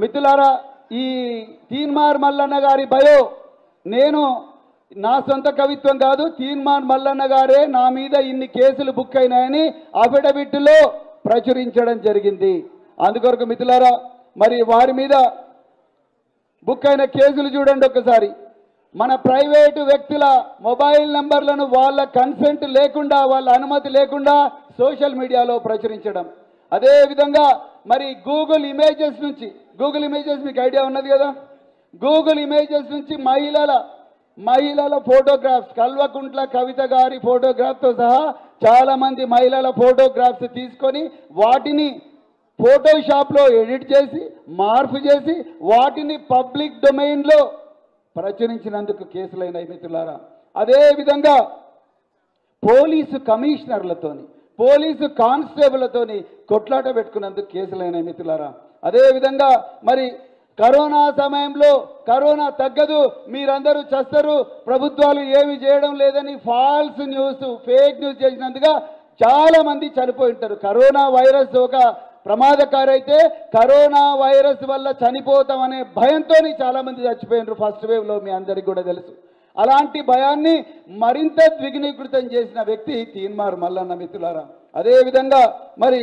మిత్రులారా ఈ తీన్మార్ మల్లన్న గారి బయో నేను నా సొంత కవిత్వం కాదు తీన్మార్ మల్లన్న గారే నా మీద ఇన్ని కేసులు బుక్ అయినాయని అఫిడవిట్లో ప్రచురించడం జరిగింది అందుకొరకు మిత్రులారా మరి వారి మీద బుక్ అయిన కేసులు చూడండి ఒకసారి మన ప్రైవేటు వ్యక్తుల మొబైల్ నంబర్లను వాళ్ళ కన్సెంట్ లేకుండా వాళ్ళ అనుమతి లేకుండా సోషల్ మీడియాలో ప్రచురించడం అదే విధంగా మరి గూగుల్ ఇమేజెస్ నుంచి గూగుల్ ఇమేజెస్ మీకు ఐడియా ఉన్నది కదా గూగుల్ ఇమేజెస్ నుంచి మహిళల మహిళల ఫోటోగ్రాఫ్స్ కల్వకుంట్ల కవిత గారి ఫోటోగ్రాఫ్తో సహా చాలా మంది మహిళల ఫోటోగ్రాఫ్స్ తీసుకొని వాటిని ఫోటోషాప్లో ఎడిట్ చేసి మార్పు చేసి వాటిని పబ్లిక్ డొమైన్లో ప్రచురించినందుకు కేసులైన మిత్రులారా అదేవిధంగా పోలీసు కమిషనర్లతోని పోలీసు కానిస్టేబుల్లతోని కొట్లాట పెట్టుకున్నందుకు కేసులైన మిత్రులారా అదేవిధంగా మరి కరోనా సమయంలో కరోనా తగ్గదు మీరందరూ చస్తారు ప్రభుత్వాలు ఏమి చేయడం లేదని ఫాల్స్ న్యూస్ ఫేక్ న్యూస్ చేసినందుగా చాలా మంది చనిపోయి ఉంటారు కరోనా వైరస్ ఒక ప్రమాదకారి అయితే కరోనా వైరస్ వల్ల చనిపోతామనే భయంతో చాలా మంది చచ్చిపోయినారు ఫస్ట్ వేవ్ లో మీ అందరికి కూడా తెలుసు అలాంటి భయాన్ని మరింత ద్విగుణీకృతం చేసిన వ్యక్తి తీన్మార్ మల్లన్న మిత్రులారా అదేవిధంగా మరి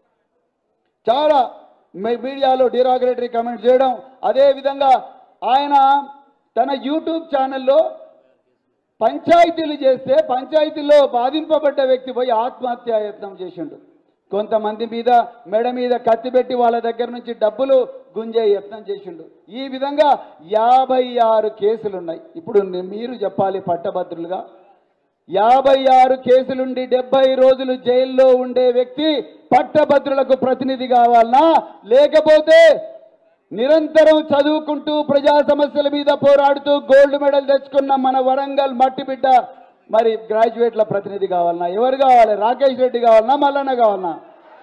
చాలా మీ- మీడియాలో డిరాగరేటరీ కమెంట్ చేయడం అదేవిధంగా ఆయన తన యూట్యూబ్ ఛానల్లో పంచాయతీలు చేస్తే పంచాయతీలో బాధింపబడ్డ వ్యక్తి పోయి ఆత్మహత్యా యత్నం చేసిండు కొంతమంది మీద మెడ మీద కత్తి పెట్టి వాళ్ళ దగ్గర నుంచి డబ్బులు గుంజే యత్నం చేసిండు ఈ విధంగా యాభై ఆరు కేసులు ఉన్నాయి ఇప్పుడు ని- మీరు చెప్పాలి పట్టభద్రులుగా యాభై ఆరు కేసులుండి డెబ్బై రోజులు జైల్లో ఉండే వ్యక్తి పట్టభద్రులకు ప్రతినిధి కావాలనా లేకపోతే నిరంతరం చదువుకుంటూ ప్రజా సమస్యల మీద పోరాడుతూ గోల్డ్ మెడల్ తెచ్చుకున్న మన వరంగల్ మట్టి బిడ్డ మరి గ్రాడ్యుయేట్ల ప్రతినిధి కావాలన్నా ఎవరు కావాలి రాకేష్ రెడ్డి కావాలన్నా మల్లన్న కావాలన్నా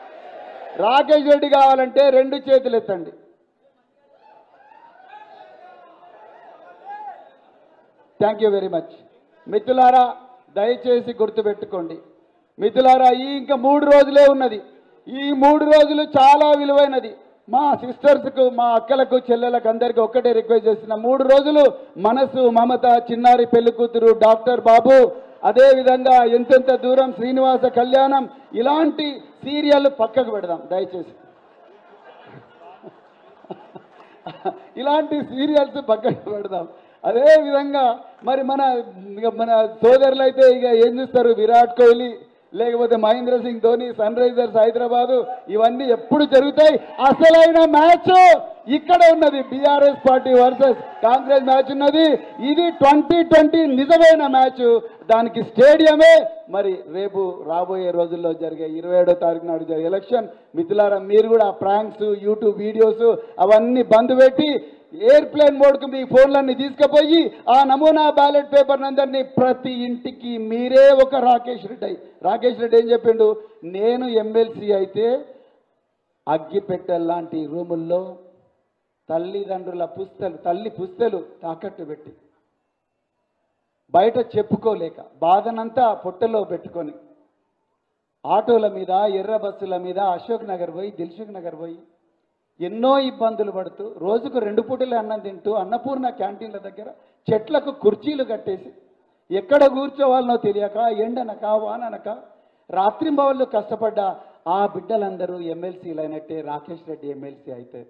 రాకేష్ రెడ్డి కావాలంటే రెండు చేతులు ఎత్తండి థ్యాంక్ యూ వెరీ మచ్ మిత్రులారా దయచేసి గుర్తుపెట్టుకోండి మిత్రులారా ఈ ఇంకా మూడు రోజులే ఉన్నది ఈ మూడు రోజులు చాలా విలువైనది మా సిస్టర్స్కు మా అక్కలకు చెల్లెలకు అందరికీ ఒక్కటే రిక్వెస్ట్ చేస్తున్న మూడు రోజులు మనసు మమత చిన్నారి పెళ్లి కూతురు డాక్టర్ బాబు అదే విధంగా ఎంతెంత దూరం శ్రీనివాస కళ్యాణం ఇలాంటి సీరియల్ పక్కకు పెడదాం దయచేసి ఇలాంటి సీరియల్స్ పక్కన పెడదాం అదే విధంగా మరి మన ఇక మన సోదరులు అయితే ఇక ఏం చూస్తారు విరాట్ కోహ్లీ లేకపోతే మహేంద్ర సింగ్ ధోని సన్ రైజర్స్ హైదరాబాదు ఇవన్నీ ఎప్పుడు జరుగుతాయి అసలైన మ్యాచ్ ఇక్కడ ఉన్నది BRS party versus Congress match ఉన్నది ఇది ట్వంటీ ట్వంటీ నిజమైన మ్యాచ్ దానికి స్టేడియమే మరి రేపు రాబోయే రోజుల్లో జరిగే ఇరవై ఏడో తారీఖు నాడు జరిగే ఎలక్షన్ మిత్రులారా మీరు కూడా ప్రాంక్స్ యూట్యూబ్ వీడియోస్ అవన్నీ బంద్ పెట్టి ఎయిర్ప్లేన్ మోడ్కు మీ ఫోన్లన్నీ తీసుకుపోయి ఆ నమూనా బ్యాలెట్ పేపర్ అందరినీ ప్రతి ఇంటికి మీరే ఒక రాకేష్ రెడ్డి అయి రాకేష్ రెడ్డి ఏం చెప్పిండు నేను ఎమ్మెల్సీ అయితే అగ్గిపెట్టెల్లాంటి రూముల్లో తల్లిదండ్రుల పుస్తలు తల్లి పుస్తలు తాకట్టు పెట్టి బయట చెప్పుకోలేక బాధనంతా పొట్టలో పెట్టుకొని ఆటోల మీద ఎర్ర బస్సుల మీద అశోక్ నగర్ పోయి దిల్సుఖ్ నగర్ పోయి ఎన్నో ఇబ్బందులు పడుతూ రోజుకు రెండు పూటలే అన్నం తింటూ అన్నపూర్ణ క్యాంటీన్ల దగ్గర చెట్లకు కుర్చీలు కట్టేసి ఎక్కడ కూర్చోవాలనో తెలియక ఎండనక వాననక రాత్రింబవళ్ళు కష్టపడ్డ ఆ బిడ్డలందరూ ఎమ్మెల్సీలు అయినట్టే రాకేష్ రెడ్డి ఎమ్మెల్సీ అయితే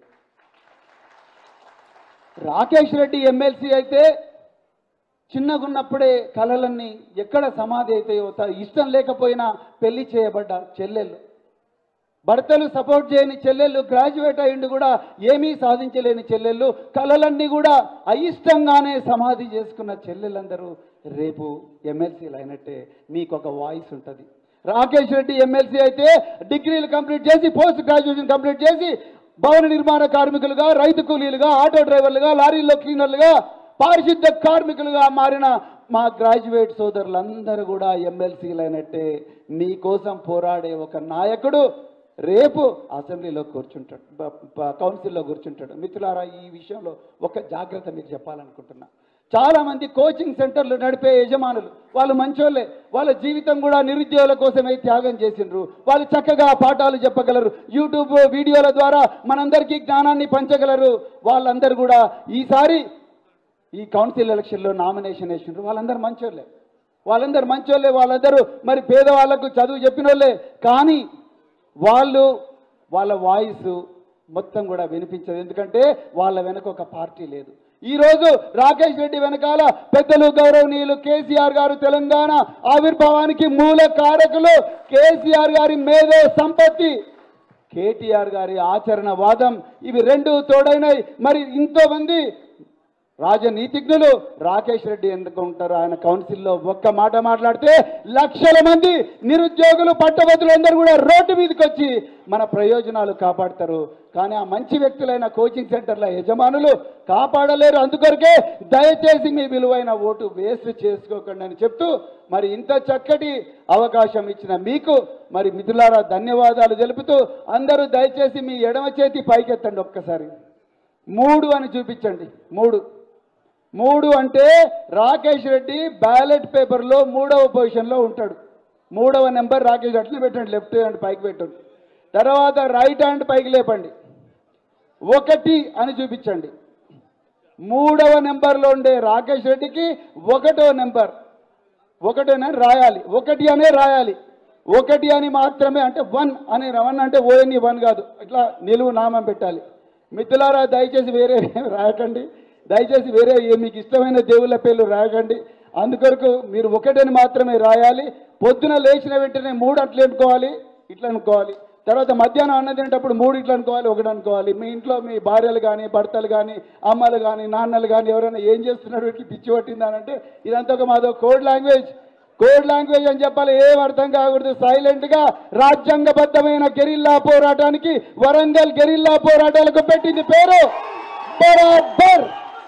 రాకేష్ రెడ్డి ఎమ్మెల్సీ అయితే చిన్నగున్నప్పుడే కళలన్నీ ఎక్కడ సమాధి అవుతాయో త- ఇష్టం లేకపోయినా పెళ్లి చేయబడ్డ చెల్లెళ్ళు భర్తలు సపోర్ట్ చేయని చెల్లెళ్ళు గ్రాడ్యుయేట్ అయ్యిండు కూడా ఏమీ సాధించలేని చెల్లెళ్ళు కళలన్నీ కూడా అయిష్టంగానే సమాధి చేసుకున్న చెల్లెళ్ళందరూ రేపు ఎమ్మెల్సీలు అయినట్టే మీకు ఒక వాయిస్ ఉంటుంది రాకేష్ రెడ్డి ఎమ్మెల్సీ అయితే డిగ్రీలు కంప్లీట్ చేసి పోస్ట్ గ్రాడ్యుయేషన్ కంప్లీట్ చేసి భవన నిర్మాణ కార్మికులుగా రైతు కూలీలుగా ఆటో డ్రైవర్లుగా లారీల్లో క్లీనర్లుగా పారిశుద్ధ కార్మికులుగా మారిన మా గ్రాడ్యుయేట్ సోదరులందరూ కూడా ఎమ్మెల్సీలు అయినట్టే మీకోసం పోరాడే ఒక నాయకుడు రేపు అసెంబ్లీలో కూర్చుంటాడు బ- బ- కౌన్సిల్లో కూర్చుంటాడు మిత్రులారా ఈ విషయంలో ఒక జాగ్రత్త మీకు చెప్పాలనుకుంటున్నా చాలా మంది కోచింగ్ సెంటర్లు నడిపే యజమానులు వాళ్ళు మంచోళ్ళే వాళ్ళ జీవితం కూడా నిరుద్యోగుల కోసమే త్యాగం చేసిండ్రు వాళ్ళు చక్కగా పాఠాలు చెప్పగలరు యూట్యూబ్ వీడియోల ద్వారా మనందరికీ జ్ఞానాన్ని పంచగలరు వాళ్ళందరూ కూడా ఈసారి ఈ కౌన్సిల్ ఎలక్షన్లో నామినేషన్ వేసిండ్రు వాళ్ళందరూ మంచోళ్ళే వాళ్ళందరూ మంచోళ్ళే వాళ్ళందరూ మరి పేదవాళ్లకు చదువు చెప్పిన వాళ్ళే కానీ వాళ్ళు వాళ్ళ వాయిస్ మొత్తం కూడా వినిపించదు ఎందుకంటే వాళ్ళ వెనక ఒక పార్టీ లేదు ఈ రోజు రాకేష్ రెడ్డి వెనకాల పెద్దలు గౌరవనీయులు కేసీఆర్ గారు తెలంగాణ ఆవిర్భావానికి మూల కారకులు కేసీఆర్ గారి మేధో సంపత్తి కేటీఆర్ గారి ఆచరణ వాదం ఇవి రెండు తోడైనాయి మరి ఎంతో మంది రాజనీతిజ్ఞులు రాకేష్ రెడ్డి ఎందుకు ఉంటారు ఆయన కౌన్సిల్లో ఒక్క మాట మాట్లాడితే లక్షల మంది నిరుద్యోగులు పట్టభద్రులు అందరూ కూడా రోడ్డు మీదకి వచ్చి మన ప్రయోజనాలు కాపాడతారు కానీ ఆ మంచి వ్యక్తులైన కోచింగ్ సెంటర్ల యజమానులు కాపాడలేరు అందుకొరకే దయచేసి మీ విలువైన ఓటు వేస్ట్ చేసుకోకండి అని చెప్తూ మరి ఇంత చక్కటి అవకాశం ఇచ్చిన మీకు మరి మిథులారా ధన్యవాదాలు తెలుపుతూ అందరూ దయచేసి మీ ఎడమ చేతి పైకెత్తండి ఒక్కసారి మూడు అని చూపించండి మూడు మూడు అంటే రాకేష్ రెడ్డి బ్యాలెట్ పేపర్లో మూడవ పొజిషన్లో ఉంటాడు మూడవ నెంబర్ రాకేష్ అట్లనే పెట్టండి లెఫ్ట్ హ్యాండ్ పైకి పెట్టండి తర్వాత రైట్ హ్యాండ్ పైకి లేపండి ఒకటి అని చూపించండి మూడవ నెంబర్లో ఉండే రాకేష్ రెడ్డికి ఒకటో నెంబర్ ఒకటోనే రాయాలి ఒకటి అనే రాయాలి ఒకటి అని మాత్రమే అంటే వన్ అని వన్ అంటే ఓఎన్ఈ వన్ కాదు ఇట్లా నిలువు నామం పెట్టాలి మిత్రులారా దయచేసి వేరే ఏమి రాయకండి దయచేసి వేరే ఏ- మీకు ఇష్టమైన దేవుళ్ళ పేర్లు రాయకండి అందుకొరకు మీరు ఒకటని మాత్రమే రాయాలి పొద్దున లేచిన వెంటనే మూడు అట్లా అనుకోవాలి ఇట్లా అనుకోవాలి తర్వాత మధ్యాహ్నం అన్నం తినేటప్పుడు మూడు ఇట్లా అనుకోవాలి ఒకటి అనుకోవాలి మీ ఇంట్లో మీ భార్యలు కానీ భర్తలు కానీ అమ్మలు కానీ నాన్నలు కానీ ఎవరైనా ఏం చేస్తున్నారు వీటికి పిచ్చి పట్టిందనంటే ఇదంతా ఒక మాదో కోడ్ లాంగ్వేజ్ కోడ్ లాంగ్వేజ్ అని చెప్పాలి ఏం అర్థం కాకూడదు సైలెంట్ గా రాజ్యాంగబద్ధమైన గెరిల్లా పోరాటానికి వరంగల్ గెరిల్లా పోరాటాలకు పెట్టింది పేరు బరాబర్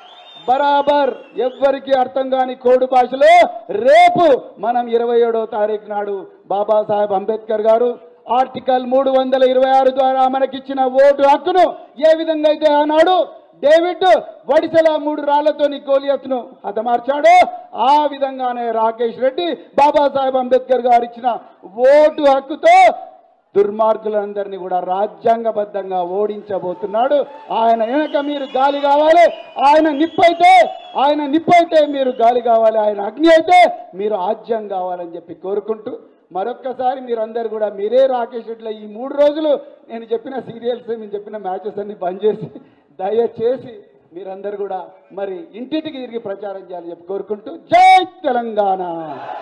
బరాబర్ ఎవ్వరికి అర్థం కాని కోడు భాషలో రేపు మనం ఇరవై ఏడో తారీఖు నాడు బాబాసాహెబ్ అంబేద్కర్ గారు ఆర్టికల్ మూడు వందల ఇరవై ఆరు ద్వారా మనకిచ్చిన ఓటు హక్కును ఏ విధంగా అయితే ఆనాడు డేవిడ్ వడిసెల మూడు రాళ్లతోని గోలియత్ను హతమార్చాడో ఆ విధంగానే రాకేష్ రెడ్డి బాబాసాహెబ్ అంబేద్కర్ గారు ఇచ్చిన ఓటు హక్కుతో దుర్మార్గులందరినీ కూడా రాజ్యాంగబద్ధంగా ఓడించబోతున్నాడు ఆయన వెనక మీరు గాలి కావాలి ఆయన నిప్పైతే ఆయన నిప్పైతే మీరు గాలి కావాలి ఆయన అగ్ని అయితే మీరు ఆజ్యం కావాలని చెప్పి కోరుకుంటూ మరొక్కసారి మీరందరూ కూడా మీరే రాకేష్ రెడ్డిలో ఈ మూడు రోజులు నేను చెప్పిన సీరియల్స్ నేను చెప్పిన మ్యాచెస్ అన్ని బంద్ చేసి దయచేసి మీరందరూ కూడా మరి ఇంటింటికి తిరిగి ప్రచారం చేయాలని చెప్పి కోరుకుంటూ జై తెలంగాణ